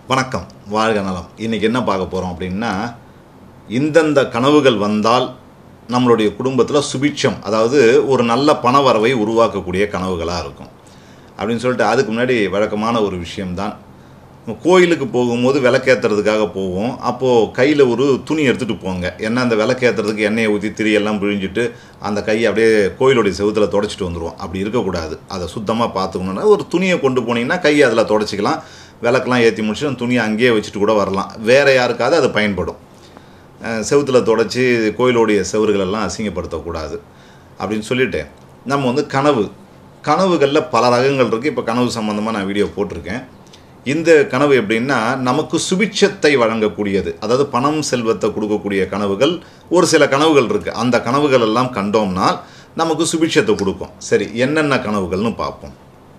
வணக்கம் வாழ்க நலம் இன்றைக்கி என்ன பார்க்க போகிறோம் அப்படின்னா இந்தந்த கனவுகள் வந்தால் நம்மளுடைய குடும்பத்தில் சுபிட்சம் அதாவது ஒரு நல்ல பணவரவை உருவாக்கக்கூடிய கனவுகளாக இருக்கும் அப்படின்னு சொல்லிட்டு அதுக்கு முன்னாடி வழக்கமான ஒரு விஷயம்தான் நம்ம கோயிலுக்கு போகும்போது விளக்கேற்றுறதுக்காக போவோம் அப்போது கையில் ஒரு துணி எடுத்துகிட்டு போங்க ஏன்னா அந்த விளக்கேற்றுறதுக்கு எண்ணெயை ஊற்றி திரியெல்லாம் பிழிஞ்சிட்டு அந்த கையை அப்படியே கோயிலுடைய செவுத்தில் தொடச்சிட்டு வந்துடுவோம் அப்படி இருக்கக்கூடாது அதை சுத்தமாக பார்த்துக்கணுன்னா ஒரு துணியை கொண்டு போனீங்கன்னா கையை அதில் தொடச்சிக்கலாம் விளக்கெல்லாம் ஏற்றி முடிச்சு அந்த துணியை அங்கேயே வச்சுட்டு கூட வரலாம் வேறு யாருக்காவது அது பயன்படும் செவுத்தில் தொடச்சி கோயிலுடைய செவறுகளெல்லாம் அசிங்கப்படுத்தக்கூடாது அப்படின்னு சொல்லிட்டு நம்ம வந்து கனவு கனவுகளில் பல ரகங்கள் இருக்குது இப்போ கனவு சம்மந்தமாக நான் வீடியோ போட்டிருக்கேன் இந்த கனவு எப்படின்னா நமக்கு சுபிட்சத்தை வழங்கக்கூடியது அதாவது பணம் செல்வத்தை கொடுக்கக்கூடிய கனவுகள் ஒரு சில கனவுகள் இருக்குது அந்த கனவுகள் எல்லாம் கண்டோம்னால் நமக்கு சுபிட்சத்தை கொடுக்கும் சரி என்னென்ன கனவுகள்னு பார்ப்போம்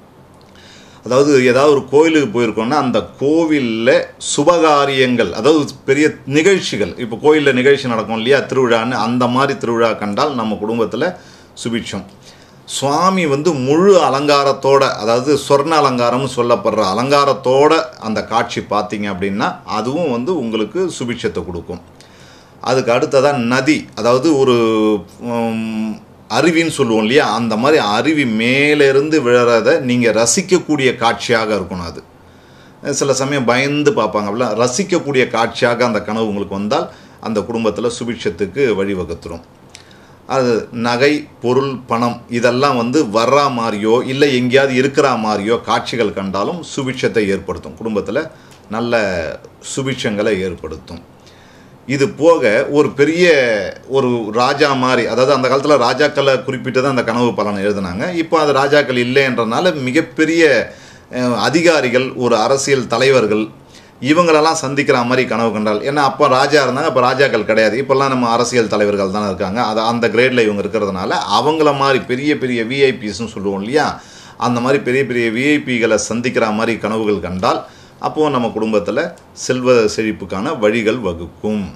அதாவது ஏதாவது ஒரு கோயிலுக்கு போயிருக்கோம்னா அந்த கோவிலில் சுபகாரியங்கள் அதாவது பெரிய நிகழ்ச்சிகள் இப்போ கோயிலில் நிகழ்ச்சி நடக்கும் இல்லையா திருவிழான்னு அந்த மாதிரி திருவிழா கண்டால் நம்ம குடும்பத்தில் சுபிட்சம் சுவாமி வந்து முழு அலங்காரத்தோட அதாவது சொர்ண அலங்காரம்னு சொல்லப்படுற அலங்காரத்தோட அந்த காட்சி பார்த்தீங்க அப்படின்னா அதுவும் வந்து உங்களுக்கு சுபிட்சத்தை கொடுக்கும் அதுக்கு அடுத்ததாக நதி அதாவது ஒரு உம், அருவின்னு சொல்லுவோம் இல்லையா அந்த மாதிரி அருவி மேலேருந்து விழறத நீங்கள் ரசிக்கக்கூடிய காட்சியாக இருக்கணும் அது சில சமயம் பயந்து பார்ப்பாங்க அப்படிலாம் ரசிக்கக்கூடிய காட்சியாக அந்த கனவு உங்களுக்கு வந்தால் அந்த குடும்பத்தில் சுபிட்சத்துக்கு வழிவகுத்துரும் அது நகை பொருள் பணம் இதெல்லாம் வந்து வர்ற மாதிரியோ இல்லை எங்கேயாவது இருக்கிற மாதிரியோ காட்சிகள் கண்டாலும் சுபிட்சத்தை ஏற்படுத்தும் குடும்பத்தில் நல்ல சுபிட்சங்களை ஏற்படுத்தும் இது போக ஒரு பெரிய ஒரு ராஜா மாதிரி அதாவது அந்த காலத்தில் ராஜாக்களை குறிப்பிட்டு தான் அந்த கனவு பலன் எழுதினாங்க இப்போ அது ராஜாக்கள் இல்லைன்றனால மிகப்பெரிய அஹ், அதிகாரிகள் ஒரு அரசியல் தலைவர்கள் இவங்களெல்லாம் சந்திக்கிற மாதிரி கனவு கண்டால் ஏன்னா அப்போ ராஜா இருந்தாங்க அப்போ ராஜாக்கள் கிடையாது இப்போல்லாம் நம்ம அரசியல் தலைவர்கள் தானே இருக்காங்க அது அந்த கிரேடில் இவங்க இருக்கிறதுனால அவங்கள மாதிரி பெரிய பெரிய விஐபிஸ்னு சொல்லுவோம் இல்லையா அந்த மாதிரி பெரிய பெரிய விஐபிகளை சந்திக்கிற மாதிரி கனவுகள் கண்டால் அப்போது நம்ம குடும்பத்தில் செல்வ செழிப்புக்கான வழிகள் வகுக்கும்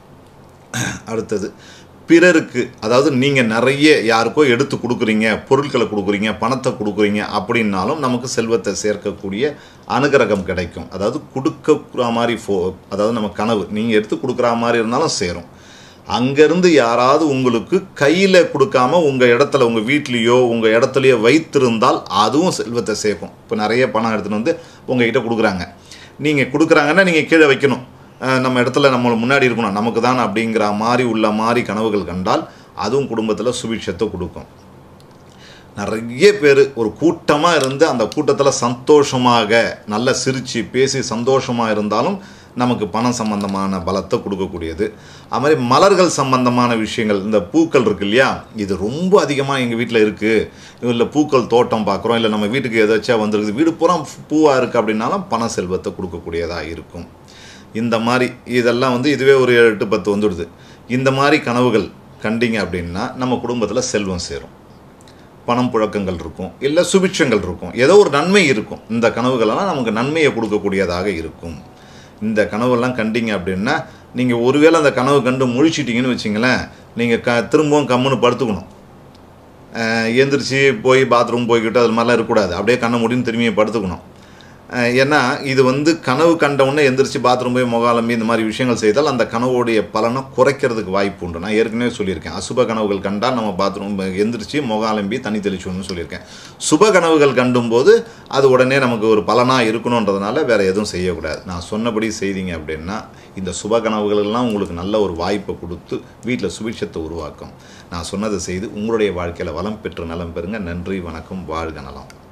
அடுத்தது பிறருக்கு அதாவது நீங்கள் நிறைய யாருக்கோ எடுத்து கொடுக்குறீங்க பொருட்களை கொடுக்குறீங்க பணத்தை கொடுக்குறீங்க அப்படின்னாலும் நமக்கு செல்வத்தை சேர்க்கக்கூடிய அனுகிரகம் கிடைக்கும் அதாவது கொடுக்குற மாதிரி ஃபோ அதாவது நம்ம கனவு நீங்கள் எடுத்து கொடுக்குற மாதிரி இருந்தாலும் சேரும் அங்கேருந்து யாராவது உங்களுக்கு கையில் கொடுக்காம உங்கள் இடத்துல உங்கள் வீட்லேயோ உங்கள் இடத்துலையோ வைத்திருந்தால் அதுவும் செல்வத்தை சேர்க்கும் இப்போ நிறைய பணம் எடுத்துகிட்டு வந்து உங்ககிட்ட கொடுக்குறாங்க நீங்கள் கொடுக்குறாங்கன்னா நீங்கள் கீழே வைக்கணும் அஹ் நம்ம இடத்துல நம்ம முன்னாடி இருக்கணும் நமக்கு தான் அப்படிங்கிற மாதிரி உள்ள மாதிரி கனவுகள் கண்டால் அதுவும் குடும்பத்தில் சுபிட்சத்தை கொடுக்கும் நிறைய பேர் ஒரு கூட்டமாக இருந்து அந்த கூட்டத்தில் சந்தோஷமாக நல்ல சிரித்து பேசி சந்தோஷமாக இருந்தாலும் நமக்கு பணம் சம்பந்தமான பலத்தை கொடுக்கக்கூடியது அது மாதிரி மலர்கள் சம்பந்தமான விஷயங்கள் இந்த பூக்கள் இருக்கு இல்லையா இது ரொம்ப அதிகமாக எங்கள் வீட்டில் இருக்குது இல்லை பூக்கள் தோட்டம் பார்க்குறோம் இல்லை நம்ம வீட்டுக்கு ஏதாச்சும் வந்திருக்குது வீடு பூரா பூவாக இருக்குது அப்படின்னாலும் பண செல்வத்தை கொடுக்கக்கூடியதாக இருக்கும் இந்த மாதிரி இதெல்லாம் வந்து இதுவே ஒரு ஏழு எட்டு பத்து வந்துடுது இந்த மாதிரி கனவுகள் கண்டிங்க அப்படின்னா நம்ம குடும்பத்தில் செல்வம் சேரும் பணம் புழக்கங்கள் இருக்கும் இல்லை சுபிட்சங்கள் இருக்கும் ஏதோ ஒரு நன்மை இருக்கும் இந்த கனவுகளெல்லாம் நமக்கு நன்மையை கொடுக்கக்கூடியதாக இருக்கும் இந்த கனவெல்லாம் கண்டிங்க அப்படின்னா நீங்கள் ஒருவேளை அந்த கனவு கண்டு முழிச்சிட்டிங்கன்னு வச்சிங்களேன் நீங்கள் க திரும்பவும் கம்முன்னு படுத்துக்கணும் அஹ் எந்திரிச்சு போய் பாத்ரூம் போய்கிட்டு அது மாதிரிலாம் இருக்கக்கூடாது அப்படியே கண்ணை முடின்னு திரும்பி படுத்துக்கணும் அஹ் ஏன்னா இது வந்து கனவு கண்டவுடனே எந்திரிச்சு பாத்ரூம் போய் முகாலம்பி இந்த மாதிரி விஷயங்கள் செய்தால் அந்த கனவோடைய பலனை குறைக்கிறதுக்கு வாய்ப்பு உண்டு நான் ஏற்கனவே சொல்லியிருக்கேன் அசுப கனவுகள் கண்டால் நம்ம பாத்ரூம் எந்திரிச்சு முகாலம்பி தண்ணி தெளிச்சோன்னு சொல்லியிருக்கேன் சுப கனவுகள் கண்டும்போது அது உடனே நமக்கு ஒரு பலனாக இருக்கணுன்றதுனால வேறு எதுவும் செய்யக்கூடாது நான் சொன்னபடி செய்தீங்க அப்படின்னா இந்த சுப கனவுகளெல்லாம் உங்களுக்கு நல்ல ஒரு வாய்ப்பை கொடுத்து வீட்டில் சுபிட்சத்தை உருவாக்கும் நான் சொன்னதை செய்து உங்களுடைய வாழ்க்கையில் வளம் பெற்று நலம் பெறுங்க நன்றி வணக்கம் வாழ்க நலம்